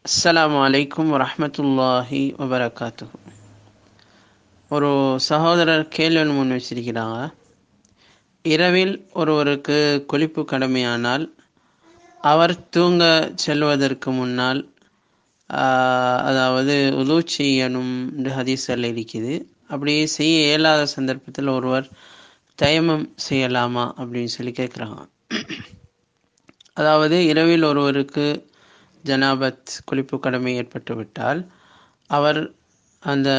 அஸ்ஸலாமு அலைக்கும் வரஹ்மத்துல்லாஹி வபரகாத்துஹு ஒரு சகோதரர் கேள்வி ஒன்று முன் வச்சிருக்கிறாங்க இரவில் ஒருவருக்கு குளிப்பு கடமையானால் அவர் தூங்க செல்வதற்கு முன்னால் ஆஹ், அதாவது உது செய்யணும் என்று ஹதீஸில் இருக்குது அப்படி செய்ய இயலாத சந்தர்ப்பத்தில் ஒருவர் தயமம் செய்யலாமா அப்படின்னு சொல்லி கேட்குறாங்க அதாவது இரவில் ஒருவருக்கு ஜனாபத் குளிப்பு கடமை ஏற்பட்டு விட்டால் அவர் அந்த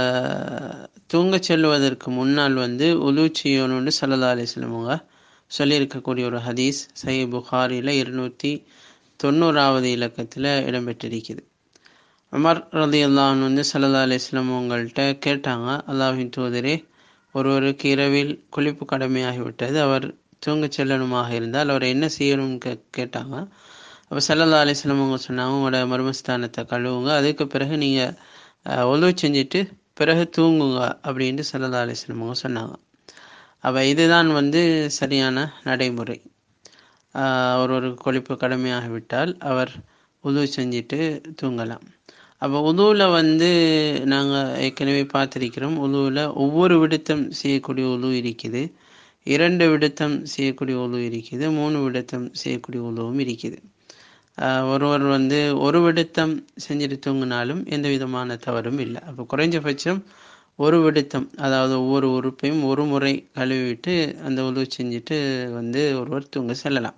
தூங்கச் செல்வதற்கு முன்னால் வந்து உலு செய்யணும்னு சல்லா அலிஸ்லம் அவங்க சொல்லியிருக்கக்கூடிய ஒரு ஹதீஸ் சஹி புகாரியில் இருநூற்றி தொண்ணூறாவது இலக்கத்தில் இடம்பெற்றிருக்குது உமர் ரதி அல்லாஹ் வந்து சல்லா அலிஸ்லம் அவங்கள்ட்ட கேட்டாங்க அல்லாஹின் தூதரே ஒருவருக்கு இரவில் குளிப்பு கடமையாகிவிட்டது அவர் தூங்கச் செல்லணுமாக இருந்தால் அவர் என்ன செய்யணும்னு கே கேட்டாங்க அப்போ சல்லல்லா அலிஸ்லம் அவங்க சொன்னாங்க உங்களோட மர்மஸ்தானத்தை கழுவுங்க அதுக்கு பிறகு நீங்கள் ஒலு செஞ்சுட்டு பிறகு தூங்குங்க அப்படின்ட்டு சல்லல்லா அலிஸ்லம் அவங்க சொன்னாங்க அப்போ இதுதான் வந்து சரியான நடைமுறை ஆஹ் ஒரு கொழிப்பு கடமையாகிவிட்டால் அவர் உது செஞ்சுட்டு தூங்கலாம் அப்போ உதுவில் வந்து நாங்கள் ஏற்கனவே பார்த்துருக்கிறோம் உதுவில் ஒவ்வொரு விடுத்தம் செய்யக்கூடிய உது இருக்குது இரண்டு விடுத்தம் செய்யக்கூடிய உது இருக்குது மூணு விடுத்தம் செய்யக்கூடிய உதுவும் இருக்குது ஆஹ் ஒருவர் வந்து ஒரு விடுத்தம் செஞ்சுட்டு தூங்கினாலும் எந்த விதமான தவறும் இல்லை அப்போ குறைஞ்சபட்சம் ஒரு விடுத்தம் அதாவது ஒவ்வொரு உறுப்பையும் ஒரு முறை கழுவிவிட்டு அந்த உதவு செஞ்சுட்டு வந்து ஒருவர் தூங்க செல்லலாம்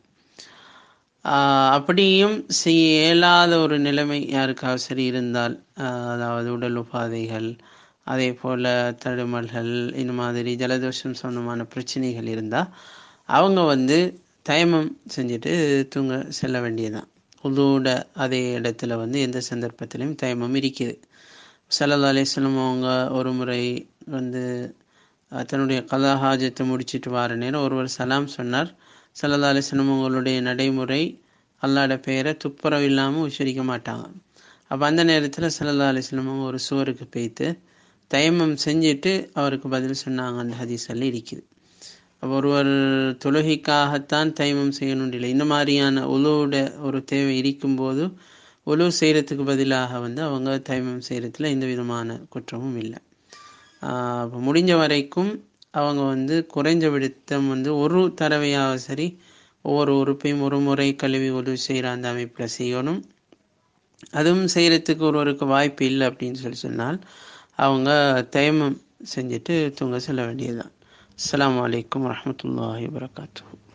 ஆஹ் அப்படியும் செய்ய இயலாத ஒரு நிலைமை யாருக்காவது சரி இருந்தால் ஆஹ் அதாவது உடல் உபாதைகள் அதே போல் தடுமல்கள் இந்த மாதிரி ஜலதோஷம் சொந்தமான பிரச்சனைகள் இருந்தால் அவங்க வந்து தயமம் செஞ்சுட்டு தூங்க செல்ல வேண்டியதுதான் உதோட அதே இடத்துல வந்து எந்த சந்தர்ப்பத்திலையும் தயமம் இருக்குது சல்லா அலிஸ்லம் அவங்க ஒரு முறை வந்து அஹ், தன்னுடைய கலா ஹாஜத்தை முடிச்சிட்டு வர நேரம் ஒருவர் சலாம் சொன்னார் சல்லா அலிஸ்லம் அவங்களுடைய நடைமுறை அல்லாட பெயரை துப்புரவு இல்லாமல் உச்சரிக்க மாட்டாங்க அப்போ அந்த நேரத்தில் சல்லா அலிஸ்லம் அவங்க ஒரு சுவருக்கு போய்த்து தயமம் செஞ்சுட்டு அவருக்கு பதில் சொன்னாங்க அந்த ஹதீஸில் இருக்குது அப்போ ஒருவர் தொழுகைக்காகத்தான் தைமம் செய்யணும் இல்லை இந்த மாதிரியான உழுவோட ஒரு தேவை இருக்கும்போது உழு செய்கிறதுக்கு பதிலாக வந்து அவங்க தைமம் செய்கிறதுல எந்த விதமான குற்றமும் இல்லை ஆஹ் அப்ப முடிஞ்ச வரைக்கும் அவங்க வந்து குறைஞ்ச விடுத்தம் வந்து ஒரு தடவையாக சரி ஒவ்வொரு உறுப்பையும் ஒரு முறை கழுவி உதவி செய்கிற அந்த அமைப்பில் செய்யணும் அதுவும் செய்கிறதுக்கு ஒருவருக்கு வாய்ப்பு இல்லை அப்படின்னு சொல்லி சொன்னால் அவங்க தயமம் செஞ்சுட்டு தூங்க செல்ல வேண்டியதுதான் அஸ்ஸலாமு அலைக்கும் வரஹ்மத்துல்லாஹி வபரகாத்துஹு